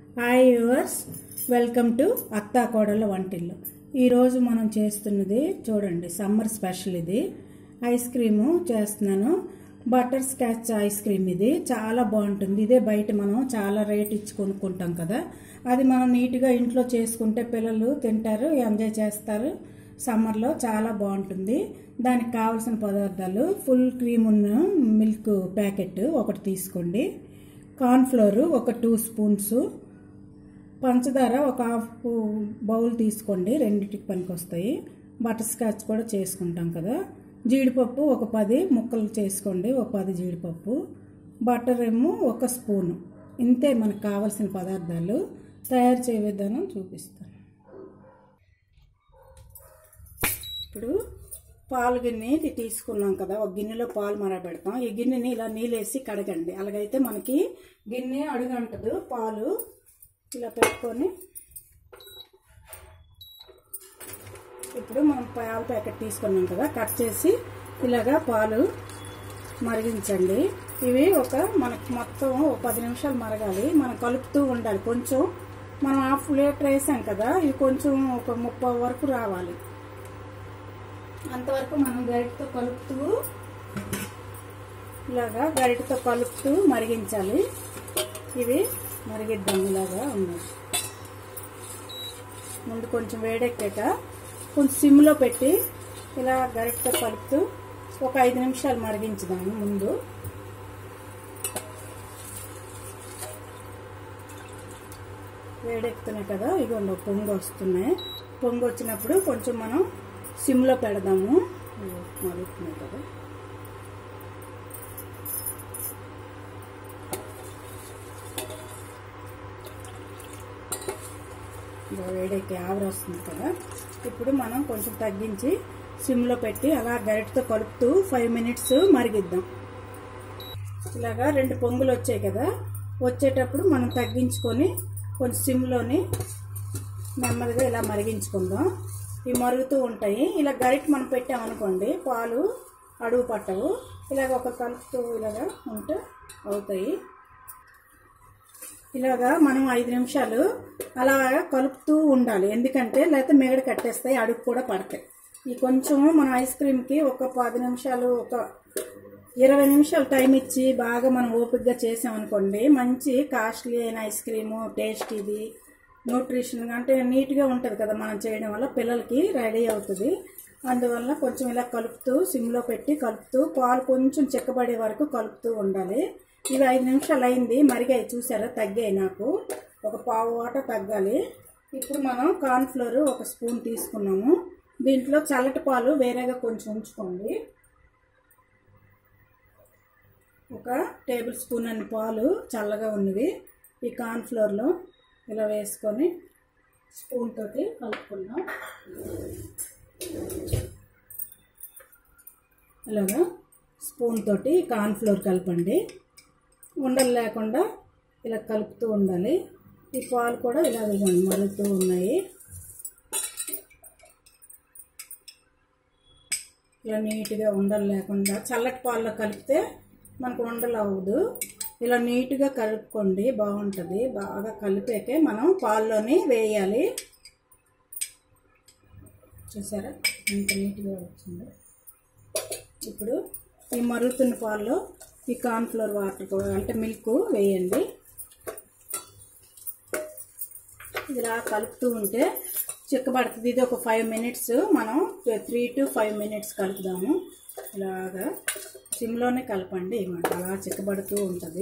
Hi yours welcome to అత్తా కోడల వంటిల్లు ఈరోజు మనం చేస్తున్నది చూడండి సమ్మర్ స్పెషల్ ఇది ఐస్ క్రీము చేస్తున్నాను బటర్ స్కాచ్ ఐస్ క్రీమ్ ఇది చాలా బాగుంటుంది ఇదే బయట మనం చాలా రేట్ ఇచ్చి కొనుక్కుంటాం కదా అది మనం నీట్గా ఇంట్లో చేసుకుంటే పిల్లలు తింటారు ఎంజాయ్ చేస్తారు సమ్మర్లో చాలా బాగుంటుంది దానికి కావలసిన పదార్థాలు ఫుల్ క్రీమ్ ఉన్న మిల్క్ ప్యాకెట్ ఒకటి తీసుకోండి కార్న్ఫ్లోర్ ఒక టూ స్పూన్స్ పంచదార ఒక హాఫ్ బౌల్ తీసుకోండి రెండింటికి పనికి వస్తాయి బటర్ స్కాచ్ కూడా చేసుకుంటాం కదా జీడిపప్పు ఒక పది ముక్కలు చేసుకోండి ఒక పది జీడిపప్పు బటర్ ఏమో ఒక స్పూను ఇంతే మనకు కావాల్సిన పదార్థాలు తయారు చేయ విధానం చూపిస్తాను ఇప్పుడు పాలు గిన్నె ఇది తీసుకున్నాం కదా ఒక గిన్నెలో పాలు మరబెడతాం ఈ గిన్నెని ఇలా నీళ్ళేసి కడగండి అలాగైతే మనకి గిన్నె అడుగంటదు పాలు ఇలా పెట్టుకొని ఇప్పుడు మనం పాల ప్యాకెట్ తీసుకున్నాం కదా కట్ చేసి ఇలాగా పాలు మరిగించండి ఇవి ఒక మనకి మొత్తం ఒక పది నిమిషాలు మరగాలి మనం కలుపుతూ ఉండాలి కొంచెం మనం హాఫ్ లీటర్ వేసాం కదా ఇవి కొంచెం ఒక ముప్పై వరకు రావాలి అంతవరకు మనం గరిటతో కలుపుతూ ఇలాగా గరిటతో కలుపుతూ మరిగించాలి ఇవి మరిగిద్దాం ఇలాగా ఉన్నాయి ముందు కొంచెం వేడెక్కాక కొంచెం సిమ్లో పెట్టి ఇలా గరిటతో కలుపుతూ ఒక ఐదు నిమిషాలు మరిగించుదాము ముందు వేడెక్కుతున్నాయి కదా ఇగోండి పొంగు వస్తున్నాయి పొంగు వచ్చినప్పుడు కొంచెం మనం సిమ్లో పెడదాము మరుగుతున్నాయి కదా వేడెక్కి ఆవిరి వస్తుంది కదా ఇప్పుడు మనం కొంచెం తగ్గించి సిమ్లో పెట్టి అలా గరిటతో కలుపుతూ ఫైవ్ మినిట్స్ మరిగిద్దాం ఇలాగా రెండు పొంగులు వచ్చాయి కదా వచ్చేటప్పుడు మనం తగ్గించుకొని కొంచెం సిమ్లోని నెమ్మదిగా ఇలా మరిగించుకుందాం ఇవి మరుగుతూ ఉంటాయి ఇలా గరిట మనం పెట్టామనుకోండి పాలు అడుగు పట్టవు ఇలాగ ఒక కలుపుతూ ఇలాగా ఉంటే అవుతాయి ఇలాగా మనం ఐదు నిమిషాలు అలా కలుపుతూ ఉండాలి ఎందుకంటే లేకపోతే మేగడ కట్టేస్తాయి అడుగు కూడా పడతాయి ఈ కొంచెం మనం ఐస్ క్రీమ్కి ఒక పది నిమిషాలు ఒక ఇరవై నిమిషాలు టైం ఇచ్చి బాగా మనం ఓపిక్గా చేసామనుకోండి మంచి కాస్ట్లీ అయిన ఐస్ క్రీము టేస్ట్ ఇది న్యూట్రిషన్ అంటే నీట్గా ఉంటుంది కదా మనం చేయడం వల్ల పిల్లలకి రెడీ అవుతుంది అందువల్ల కొంచెం ఇలా కలుపుతూ సిమ్లో పెట్టి కలుపుతూ పాలు కొంచెం చిక్కబడే వరకు కలుపుతూ ఉండాలి ఇవి ఐదు నిమిషాలు అయింది మరిగాయి చూసారా తగ్గాయి నాకు ఒక పావు వాట తగ్గాలి ఇప్పుడు మనం కార్న్ఫ్లోర్ ఒక స్పూన్ తీసుకున్నాము దీంట్లో చల్లటి పాలు వేరేగా కొంచెం ఉంచుకోండి ఒక టేబుల్ స్పూన్ అన్ని పాలు చల్లగా ఉన్నవి ఈ కార్న్ఫ్లోర్లో ఇలా వేసుకొని స్పూన్ తోటి కలుపుకుందాం ఇలాగా స్పూన్ తోటి కార్న్ఫ్లోర్ కలపండి ఉండలు లేకుండా ఇలా కలుపుతూ ఉండాలి ఈ పాలు కూడా ఇలా మరుగుతూ ఉన్నాయి ఇలా నీట్గా ఉండలు లేకుండా చల్లటి పాలలో కలిపితే మనకు ఉండలు అవ్వదు ఇలా నీట్గా కలుపుకోండి బాగుంటుంది బాగా కలిపాకే మనం పాల్లోని వేయాలి చూసారా ఎంత నీట్గా వచ్చిందో ఇప్పుడు ఈ మరుగుతున్న పాల్లో ఈ కార్న్ఫ్లోర్ వాటర్ కూడా అంటే మిల్క్ వేయండి ఇలా కలుపుతూ ఉంటే చిక్కబడుతుంది ఇది ఒక ఫైవ్ మినిట్స్ మనం త్రీ టు ఫైవ్ మినిట్స్ కలుపుదాము ఇలాగా సిమ్లోనే కలపండి మనకు అలా చిక్కబడుతూ ఉంటుంది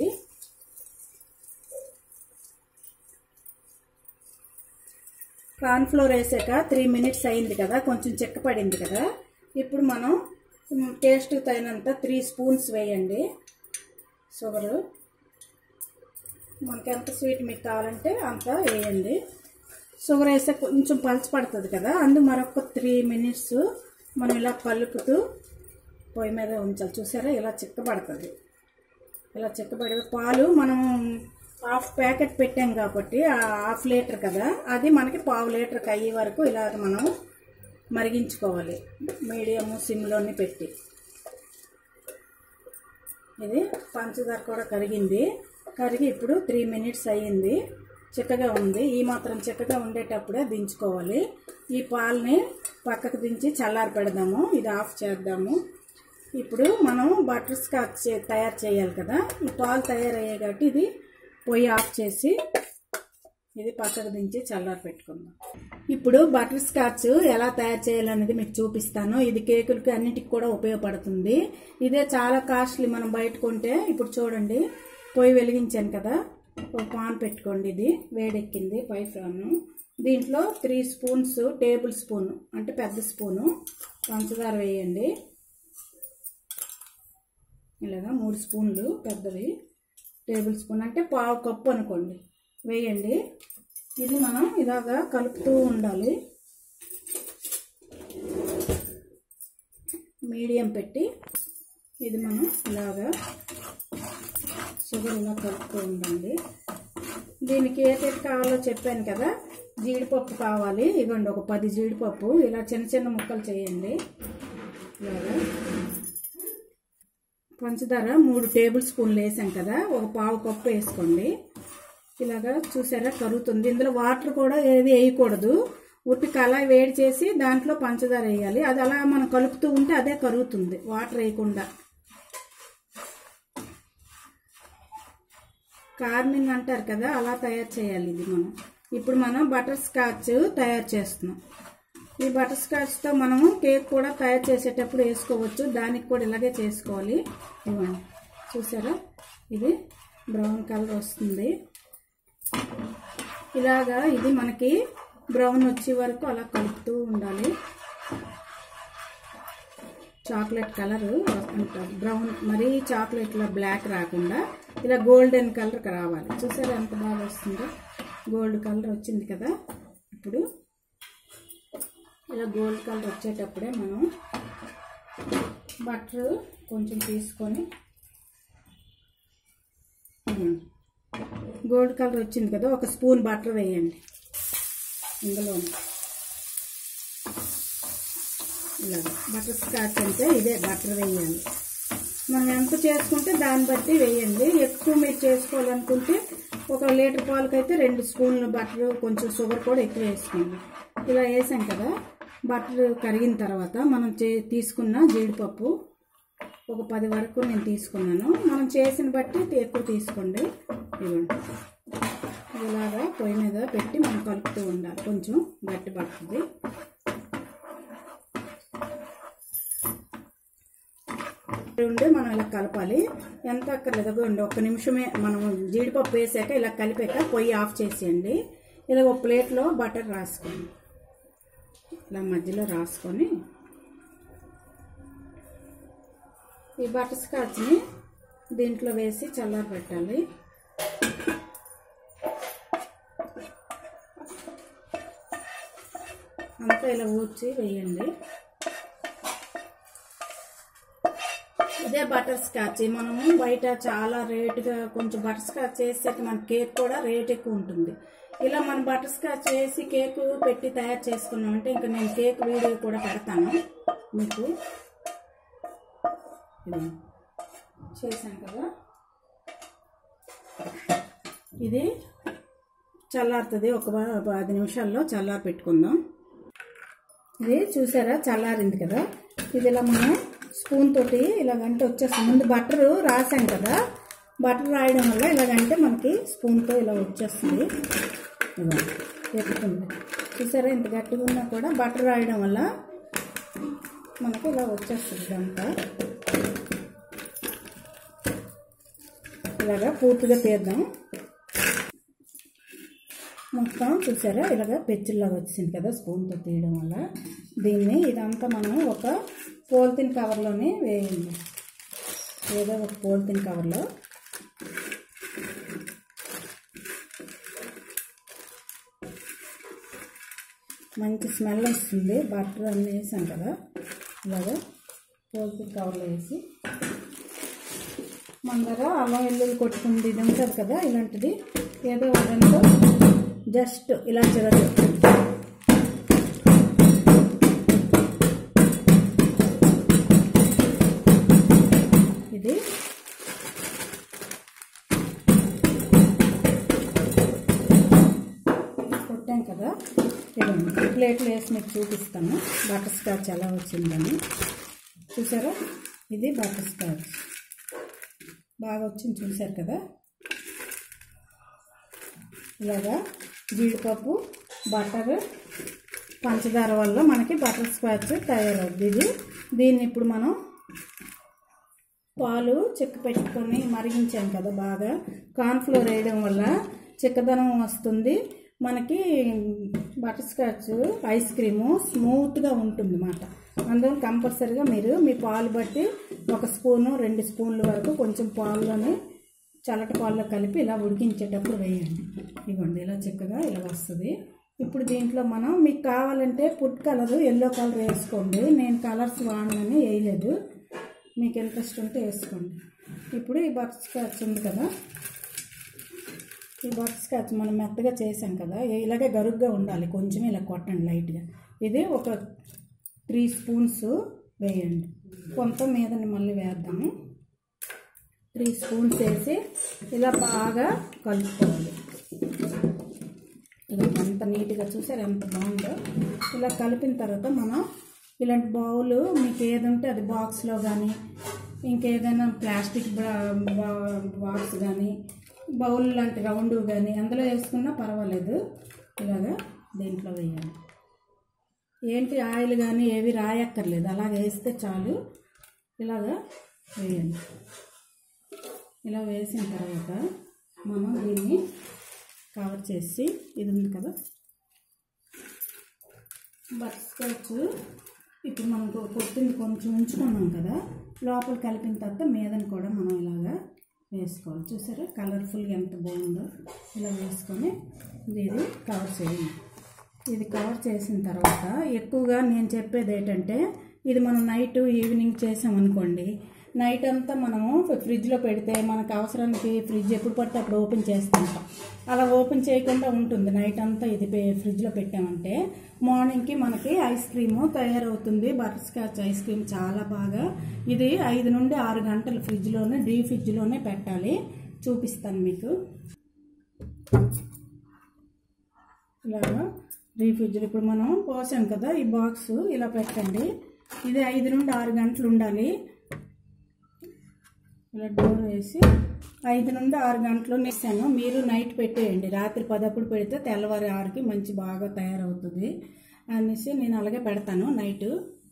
కార్న్ఫ్లోర్ వేసాక త్రీ మినిట్స్ అయింది కదా కొంచెం చిక్కపడింది కదా ఇప్పుడు మనం టేస్ట్ తగినంత త్రీ స్పూన్స్ వేయండి షుగరు మనకి ఎంత స్వీట్ మీకు కావాలంటే అంత వేయండి షుగర్ వేస్తే కొంచెం పలచి పడుతుంది కదా అందు మరొక త్రీ మినిట్స్ మనం ఇలా కలుపుతూ పొయ్యి మీద ఉంచాలి చూసారా ఇలా చిక్కబడుతుంది ఇలా చిక్కబడి పాలు మనం హాఫ్ ప్యాకెట్ పెట్టాం కాబట్టి హాఫ్ లీటర్ కదా అది మనకి పావు లీటర్కి అయ్యే వరకు ఇలాగ మనం మరిగించుకోవాలి మీడియము సిమ్లోని పెట్టి ఇది పంచదార కూడా కరిగింది కరిగి ఇప్పుడు త్రీ మినిట్స్ అయ్యింది చిక్కగా ఉంది ఈ మాత్రం చిక్కగా ఉండేటప్పుడే దించుకోవాలి ఈ పాలని పక్కకు దించి చల్లారి పెడదాము ఇది ఆఫ్ చేద్దాము ఇప్పుడు మనం బటర్ స్కాచ్ చే- తయారు చేయాలి కదా ఈ పాలు తయారయ్యాయి కాబట్టి ఇది పొయ్యి ఆఫ్ చేసి ఇది పక్కకు దించి చల్లారి పెట్టుకుందాం ఇప్పుడు బటర్ స్కాచ్ ఎలా తయారు చేయాలనేది మీకు చూపిస్తాను ఇది కేకులకి అన్నిటికి కూడా ఉపయోగపడుతుంది ఇదే చాలా కాస్ట్లీ మనం బయట కొంటే ఇప్పుడు చూడండి పొయ్యి వెలిగించాను కదా ఒక పాన్ పెట్టుకోండి ఇది వేడెక్కింది పై ఫ్యాను దీంట్లో త్రీ స్పూన్స్ టేబుల్ స్పూన్ అంటే పెద్ద స్పూను పంచదార వేయండి ఇలాగా మూడు స్పూన్లు పెద్దవి టేబుల్ స్పూన్ అంటే పావు కప్పు అనుకోండి వేయండి ఇది మనం ఇలాగా కలుపుతూ ఉండాలి మీడియం పెట్టి ఇది మనం ఇలాగా షుగర్ ఇలా కలుపుతూ ఉండండి దీనికి ఏటేటి కావాలో చెప్పాను కదా జీడిపప్పు కావాలి ఇవ్వండి ఒక పది జీడిపప్పు ఇలా చిన్న చిన్న ముక్కలు చేయండి ఇలాగా పంచదార మూడు టేబుల్ స్పూన్లు వేసాం కదా ఒక పావు కప్పు వేసుకోండి ఇలాగా చూసారా కరుగుతుంది ఇందులో వాటర్ కూడా ఏది వేయకూడదు ఉట్టి కళాయి వేడి చేసి దాంట్లో పంచదార వేయాలి అది అలా మనం కలుపుతూ ఉంటే అదే కరుగుతుంది వాటర్ వేయకుండా కార్నింగ్ అంటారు కదా అలా తయారు చేయాలి ఇది మనం ఇప్పుడు మనం బటర్ స్కాచ్ తయారు చేస్తున్నాం ఈ బటర్ స్కాచ్తో మనము కేక్ కూడా తయారు చేసేటప్పుడు వేసుకోవచ్చు దానికి కూడా ఇలాగే చేసుకోవాలి ఇవ్వండి చూసారా ఇది బ్రౌన్ కలర్ వస్తుంది ఇలాగా ఇది మనకి బ్రౌన్ వచ్చే వరకు అలా కలుపుతూ ఉండాలి చాక్లెట్ కలర్ ఉంటుంది బ్రౌన్ మరీ చాక్లెట్లో బ్లాక్ రాకుండా ఇలా గోల్డెన్ కలర్ రావాలి చూసారా ఎంత బాగా వస్తుందో గోల్డ్ కలర్ వచ్చింది కదా ఇప్పుడు ఇలా గోల్డ్ కలర్ వచ్చేటప్పుడే మనం బటర్ కొంచెం తీసుకొని ఇవ్వండి. గోల్డ్ కలర్ వచ్చింది కదా ఒక స్పూన్ బటర్ వేయండి ఇందులో ఇలా బటర్ స్కాచ్ అంటే ఇదే బటర్ వేయాలి మనం ఎంత చేసుకుంటే దాన్ని బట్టి వేయండి ఎక్కువ మీరు చేసుకోవాలనుకుంటే ఒక లీటర్ పాలకైతే రెండు స్పూన్లు బటర్ కొంచెం షుగర్ కూడా ఎక్కువ వేసుకోండి ఇలా వేసాం కదా బటర్ కరిగిన తర్వాత మనం చే తీసుకున్న జీడిపప్పు ఒక పది వరకు నేను తీసుకున్నాను మనం చేసిన బట్టి ఎక్కువ తీసుకోండి ఇవ్వండి ఇలాగా పొయ్యి మీద పెట్టి మనం కలుపుతూ ఉండాలి కొంచెం గట్టి పడుతుంది ఉండి మనం ఇలా కలపాలి ఎంత అక్కర్లేదు అదిగోండి ఒక్క నిమిషమే మనం జీడిపప్పు వేసాక ఇలా కలిపాక పొయ్యి ఆఫ్ చేసేయండి ఇలా ఒక ప్లేట్లో బటర్ రాసుకోండి ఇలా మధ్యలో రాసుకొని ఈ బటర్ స్కాచ్ని దీంట్లో వేసి చల్లారి పెట్టాలి అంతా ఇలా ఊడ్చి వేయండి ఇదే బటర్ స్కాచ్ మనము బయట చాలా రేటుగా కొంచెం బటర్ స్కాచ్ వేసాక మన కేక్ కూడా రేట్ ఎక్కువ ఉంటుంది ఇలా మనం బటర్ స్కాచ్ వేసి కేక్ పెట్టి తయారు చేసుకున్నాం అంటే ఇంకా నేను కేక్ వీడియో కూడా పెడతాను మీకు ఇది చేశాను కదా ఇది చల్లారుతుంది ఒక ప- పది నిమిషాల్లో చల్లారి పెట్టుకుందాం ఇది చూసారా చల్లారింది కదా ఇది ఇలా మనం స్పూన్ తోటి ఇలాగంటే వచ్చేస్తుంది ముందు బటర్ రాసాం కదా బటర్ రాయడం వల్ల ఇలాగంటే మనకి స్పూన్తో ఇలా వచ్చేస్తుంది ఇలా పెట్టుకుంది చూసారా ఇంత గట్టిగా ఉన్నా కూడా బటర్ రాయడం వల్ల మనకు ఇలా వచ్చేస్తుంది ఇదంతా ఇలాగా పూర్తిగా తీద్దాం మొత్తం చూసారా ఇలాగ పెచ్చుల్లాగా వచ్చింది కదా స్పూన్తో తీయడం వల్ల దీన్ని ఇదంతా మనం ఒక పోలిథిన్ కవర్లోనే వేయండి ఏదో ఒక పోలిథిన్ కవర్లో మంచి స్మెల్ వస్తుంది బటర్ అన్నీ వేసాం కదా ఇలాగ పోలిథిన్ కవర్లో వేసి మన దగ్గర అల్లం వెల్లుల్లి కొట్టుకుంది ఇది ఉంటుంది కదా ఇలాంటిది ఏదో ఒకదాంతో జస్ట్ ఇలా చిరదు ఇది కదా ఇవ్వండి ప్లేట్లు వేసి మీకు చూపిస్తాను బటర్ స్కాచ్ ఎలా వచ్చిందని చూసారా ఇది బటర్ స్కాచ్ బాగా వచ్చింది చూసారు కదా ఇలాగా జీడిపప్పు బటర్ పంచదార వల్ల మనకి బటర్ స్కాచ్ తయారవుద్ది ఇది దీన్ని ఇప్పుడు మనం పాలు చెక్క పెట్టుకొని మరిగించాం కదా బాగా కార్న్ఫ్లోర్ వేయడం వల్ల చిక్కదనం వస్తుంది మనకి బటర్ స్కాచ్ ఐస్ క్రీము స్మూత్గా ఉంటుంది అన్నమాట అందువల్ల కంపల్సరీగా మీరు మీ పాలు బట్టి ఒక స్పూను రెండు స్పూన్ల వరకు కొంచెం పాల్లోనే చల్లటి పాల్లో కలిపి ఇలా ఉడికించేటప్పుడు వేయండి ఇవ్వండి ఇలా చిక్కగా ఇలా వస్తుంది ఇప్పుడు దీంట్లో మనం మీకు కావాలంటే ఫుడ్ కలర్ ఎల్లో కలర్ వేసుకోండి నేను కలర్స్ వాడనని వేయలేదు మీకు ఇంట్రెస్ట్ ఉంటే వేసుకోండి ఇప్పుడు ఈ బటర్ స్కాచ్ ఉంది కదా ఈ బటర్ స్కాచ్ మనం మెత్తగా చేసాం కదా ఇలాగే గరుగ్గా ఉండాలి కొంచెం ఇలా కొట్టండి లైట్గా ఇది ఒక త్రీ స్పూన్స్ వేయండి కొంత మీదని మళ్ళీ వేద్దాము త్రీ స్పూన్స్ వేసి ఇలా బాగా కలుపుకోవాలి ఇది ఎంత నీట్గా చూసారు ఎంత బాగుందో ఇలా కలిపిన తర్వాత మనం ఇలాంటి బౌల్ మీకు ఏది ఉంటే అది బాక్స్లో కానీ ఇంకేదైనా ప్లాస్టిక్ బాక్స్ కానీ బౌల్ లాంటి రౌండ్ కానీ అందులో వేసుకున్నా పర్వాలేదు ఇలాగా దీంట్లో వేయాలి ఏంటి ఆయిల్ కానీ ఏవి రాయక్కర్లేదు అలాగ వేస్తే చాలు ఇలాగా వేయండి ఇలా వేసిన తర్వాత మనం దీన్ని కవర్ చేసి ఇది ఉంది కదా బటర్ స్కాచ్ ఇప్పుడు మనం కొ- కొట్టింది కొంచెం ఉంచుకున్నాం కదా లోపల కలిపిన తర్వాత మీదని కూడా మనం ఇలాగా వేసుకోవాలి చూసారా కలర్ఫుల్గా ఎంత బాగుందో ఇలా వేసుకొని ఇది ఇది కవర్ చేయండి ఇది కవర్ చేసిన తర్వాత ఎక్కువగా నేను చెప్పేది ఏంటంటే ఇది మనం నైట్ ఈవినింగ్ చేసామనుకోండి నైట్ అంతా మనము ఫ్రిడ్జ్లో పెడితే మనకు అవసరానికి ఫ్రిడ్జ్ ఎప్పుడు పడితే అప్పుడు ఓపెన్ చేస్తుంటాం అలా ఓపెన్ చేయకుండా ఉంటుంది నైట్ అంతా ఇది పె- ఫ్రిడ్జ్లో పెట్టామంటే మార్నింగ్కి మనకి ఐస్ క్రీము తయారవుతుంది బటర్ స్కాచ్ ఐస్ క్రీమ్ చాలా బాగా ఇది ఐదు నుండి ఆరు గంటలు ఫ్రిడ్జ్లోనే డీ ఫ్రిడ్జ్లోనే పెట్టాలి చూపిస్తాను మీకు ఇలాగా డీ ఫ్రిడ్జ్లో ఇప్పుడు మనం పోసాం కదా ఈ బాక్స్ ఇలా పెట్టండి ఇది ఐదు నుండి ఆరు గంటలు ఉండాలి ఇలా డోర్ వేసి ఐదు నుండి ఆరు గంటలు నేసాను మీరు నైట్ పెట్టేయండి రాత్రి పదప్పుడు పెడితే తెల్లవారి ఆరుకి మంచి బాగా తయారవుతుంది అనేసి నేను అలాగే పెడతాను నైట్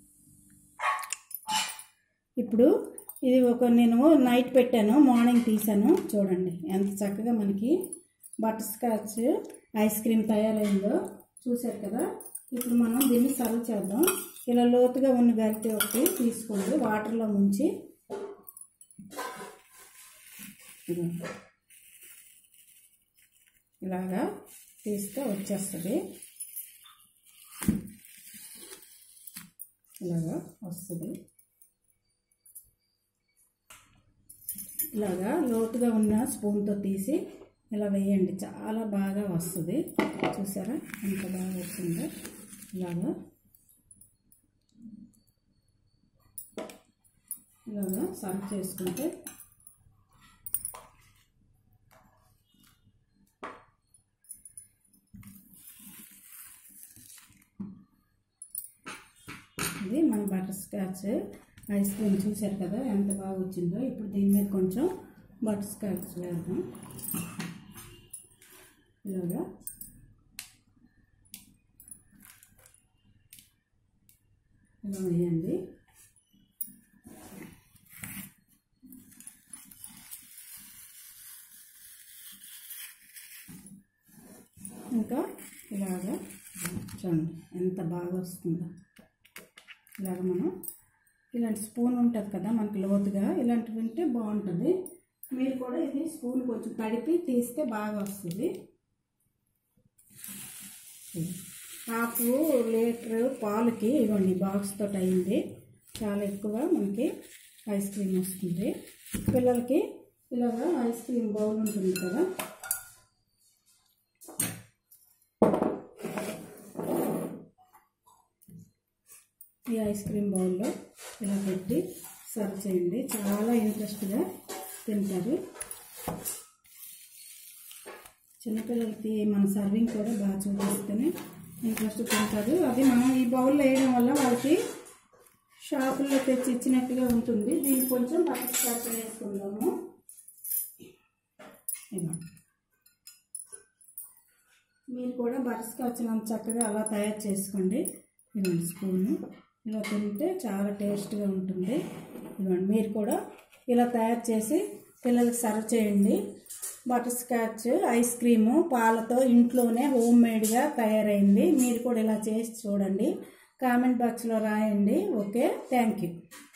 ఇప్పుడు ఇది ఒక నేను నైట్ పెట్టాను మార్నింగ్ తీసాను చూడండి ఎంత చక్కగా మనకి బటర్ స్కాచ్ ఐస్ క్రీమ్ తయారైందో చూశారు కదా ఇప్పుడు మనం దీన్ని సర్వ్ చేద్దాం ఇలా లోతుగా ఉన్న గరిటె ఒకటి తీసుకోండి వాటర్లో ముంచి ఇదిగోండి. ఇలాగా తీస్తే వచ్చేస్తుంది ఇలాగా వస్తుంది ఇలాగా లోతుగా ఉన్న స్పూన్తో తీసి ఇలా వేయండి చాలా బాగా వస్తుంది చూసారా ఎంత బాగా వచ్చిందో ఇలాగా ఇలాగా సర్వ్ చేసుకుంటే ఇది మన బటర్ స్కాచ్ ఐస్ క్రీమ్ చూశారు కదా ఎంత బాగా వచ్చిందో ఇప్పుడు దీని మీద కొంచెం బటర్ స్కాచ్ వేద్దాం ఇలాగా ఇలా వేయండి ఇంకా ఇలాగా చూడండి ఎంత బాగా వస్తుందో ఇలాగ మనం ఇలాంటి స్పూన్ ఉంటుంది కదా మనకి లోతుగా ఇలాంటివి ఉంటే బాగుంటుంది మీరు కూడా ఇది స్పూన్ కొంచెం తడిపి తీస్తే బాగా వస్తుంది హాఫ్ లీటర్ పాలకి ఇవ్వండి బాక్స్ తోటి అయింది చాలా ఎక్కువ మనకి ఐస్ క్రీమ్ వస్తుంది పిల్లలకి ఇలాగ ఐస్ క్రీమ్ బౌల్ ఉంటుంది కదా ఈ ఐస్ క్రీమ్ బౌల్లో ఇలా పెట్టి సర్వ్ చేయండి చాలా ఇంట్రెస్ట్గా తింటారు చిన్నపిల్లలకి మన సర్వింగ్ కూడా బాగా చూపిస్తేనే ఇంట్రెస్ట్ తింటారు అది మనం ఈ బౌల్లో వేయడం వల్ల వాళ్ళకి షాపుల్లో తెచ్చి ఇచ్చినట్టుగా ఉంటుంది దీనికి కొంచెం బటర్ స్కాచ్ వేసుకుందాము ఇదిగోండి. మీరు కూడా బటర్ స్కాచ్ చక్కగా అలా తయారు చేసుకోండి ఇదిగోండి స్పూను ఇలా తింటే చాలా టేస్ట్గా ఉంటుంది ఇదిగోండి మీరు కూడా ఇలా తయారు చేసి పిల్లలకి సర్వ్ చేయండి బటర్ స్కాచ్ ఐస్ క్రీము పాలతో ఇంట్లోనే హోమ్ మేడ్గా తయారైంది మీరు కూడా ఇలా చేసి చూడండి కామెంట్ బాక్స్లో రాయండి ఓకే థ్యాంక్ యూ